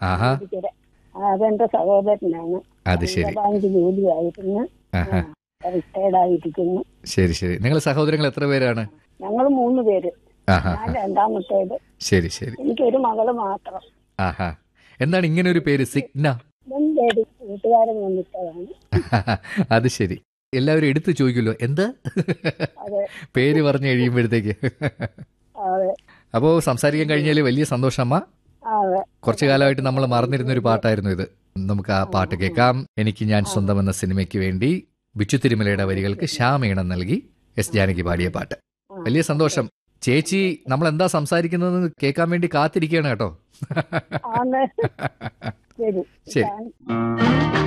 ആഹാ ഇരിക്കരെ. ആ, അതെന്റെ സഹോദരനാണ് അത് ശരി ബാങ്ക് ജോലിയായിരുന്നു ആഹാ റിട്ടയർഡ് ആയിരിക്കുന്നു ശരി ശരി നിങ്ങൾ സഹോദരങ്ങൾ എത്ര പേരാണ് ഞങ്ങൾ മൂന്ന് പേര് ആഹാ ഞാൻ രണ്ടാമത്തേത് ശരി ശരി എനിക്കൊരു മകള് മാത്രം ആഹാ എന്താണ് ഇങ്ങനെ ഒരു പേര് സിഗ്ന രണ്ടേര് കൂട്ടുകാരൻ വന്നിട്ടതാണ് അത് ശരി എല്ലാവരും എടുത്തു ചോദിക്കുമല്ലോ എന്താ അതെ പേര് പറഞ്ഞു കഴിയുമ്പോഴത്തേക്ക് അതെ അപ്പോ സംസാരിക്കാൻ കഴിഞ്ഞാൽ വലിയ സന്തോഷമ്മ അതെ കുറച്ചു കാലമായിട്ട് നമ്മൾ മറന്നിരുന്ന ഒരു പാട്ടായിരുന്നു ഇത് നമുക്ക് ആ പാട്ട് കേൾക്കാം എനിക്ക് ഞാൻ സ്വന്തം എന്ന സിനിമയ്ക്ക് വേണ്ടി ബിച്ചു തിരുമലയുടെ വരികൾക്ക് ശ്യാമീണം നൽകി എസ് ജാനകി പാടിയ പാട്ട് വലിയ സന്തോഷം ചേച്ചി നമ്മൾ എന്താ സംസാരിക്കുന്നതെന്ന് കേൾക്കാൻ വേണ്ടി കാത്തിരിക്കുകയാണ് കേട്ടോ ആണ് ശരി ശരി. താങ്ക്